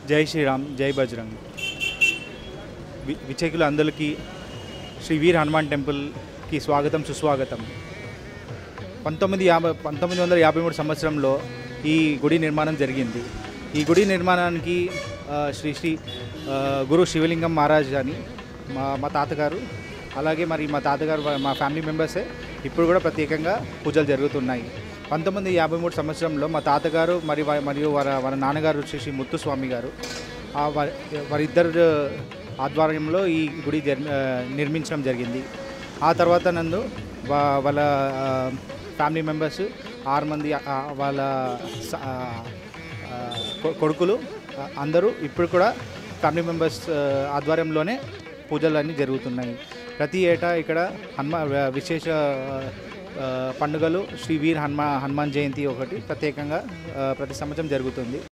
జై శ్రీరామ్ జై బజరంగ్ వి విచేకులు అందరికీ శ్రీ వీర్ హనుమాన్ టెంపుల్కి స్వాగతం సుస్వాగతం పంతొమ్మిది యాభై పంతొమ్మిది వందల యాభై మూడు సంవత్సరంలో ఈ గుడి నిర్మాణం జరిగింది ఈ గుడి నిర్మాణానికి ఆ, శ్రీ శ్రీ ఆ, గురు శివలింగం మహారాజ్ అని మా మా తాతగారు అలాగే మరి మా తాతగారు వా- మా ఫ్యామిలీ మెంబర్సే ఇప్పుడు కూడా ప్రత్యేకంగా పూజలు జరుగుతున్నాయి పంతొమ్మిది యాభై మూడు సంవత్సరంలో మా తాతగారు మరి వా- మరియు వారి వారి నాన్నగారు శ్రీ శ్రీ ముత్తుస్వామి గారు ఆ వారి వారిద్దరు ఆధ్వర్యంలో ఈ గుడి జర్ ఆ, నిర్మించడం జరిగింది ఆ తర్వాత నందు వా- వాళ్ళ ఆ, ఫ్యామిలీ మెంబర్స్ ఆరు మంది ఆ, వాళ్ళ స- ఆ, ఆ, కొ- కొడుకులు ఆ, అందరూ ఇప్పుడు కూడా ఫ్యామిలీ మెంబర్స్ ఆ, ఆధ్వర్యంలోనే పూజలు అన్నీ జరుగుతున్నాయి ప్రతి ఏటా ఇక్కడ హనుమా విశేష ఆ, పండుగలు శ్రీ వీర్ హనుమా హనుమాన్ జయంతి ఒకటి ప్రత్యేకంగా ఆ, ప్రతి సంవత్సరం జరుగుతుంది